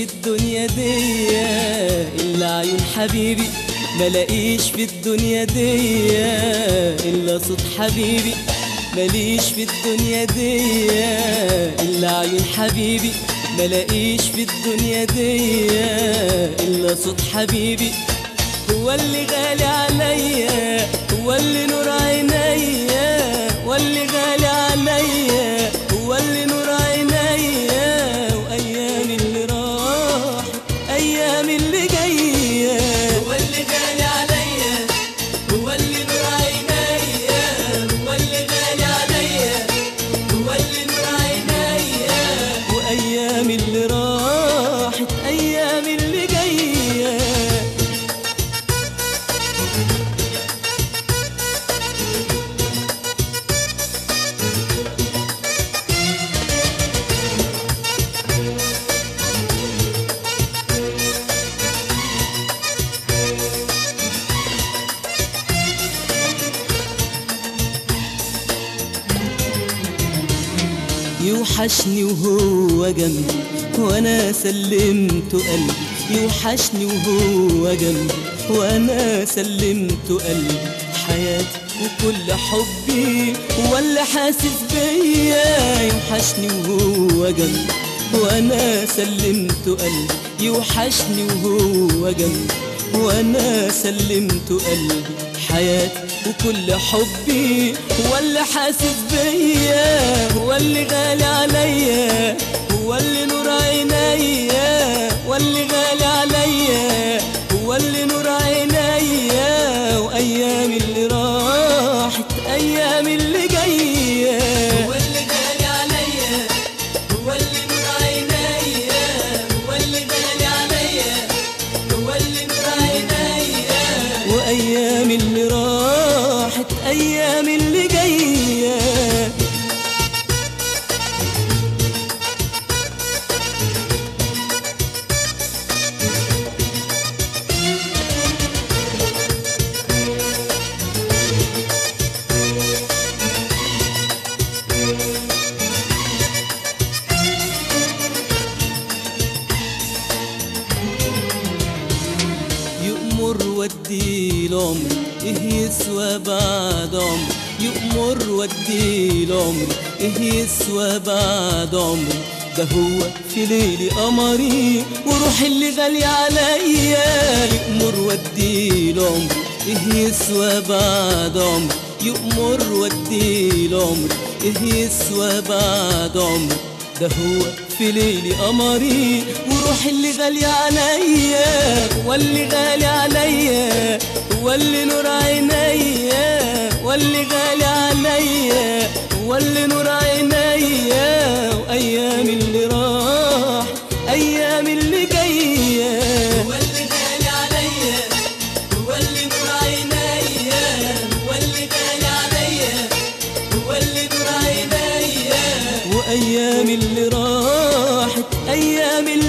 في الدنيا دي إلا عيون حبيبي ملاقيش في الدنيا دي إلا صوت حبيبي ماليش في الدنيا دي إلا عيون حبيبي ملاقيش في الدنيا دي إلا صوت حبيبي هو اللي غالي عليا هو اللي نور عينيا واللي غالي عليا هو اللي نور عينيا وايامي اللي راح ايامي اللي جايه هو اللي غالي عليا هو اللي نور عينيا هو اللي غالي عليا هو اللي نور عينيا وايامي اللي راحت ايامي اللي جايه يوحشني وهو جنبي وانا سلمت قلبي يوحشني وهو جنبي وانا سلمت قلبي حياتي وكل حبي هو اللي حاسس بيا يوحشني وهو جنبي وانا سلمت قلبي يوحشني وهو جنبي وانا سلمت قلبي حياتي وكل حبي هو اللي حاسس بيا هو اللي غالي عليا هو اللي نور عينيا واللي غالي عليا هو اللي نور عينيا وايامي اللي راحت ايامي اللي جايه هو اللي غالي عليا هو اللي نور عينيا هو اللي غالي عليا هو اللي نور عينيا وايامي اللي راحت ايامي اللي جايه يأمر ودي العمر ايه يسوى بعد عمر يأمر ودي العمر ايه يسوى بعد عمر ده هو في ليل قمري وروحي اللي غالية عليا يأمر ودي العمر ايه يسوى بعد عمر يأمر ودي العمر ايه يسوى بعد عمر ده هو في ليل قمري وروحي اللي غالية عليا واللي غالي عليا واللي نور عينيا واللي غالي عليا واللي نور عينيا وايامي اللي راح ايامي اللي جايه هو اللي غالي عليا هو اللي نور عينيا هو اللي غالي عليا هو اللي نور عينيا وايامي اللي راحت ايامي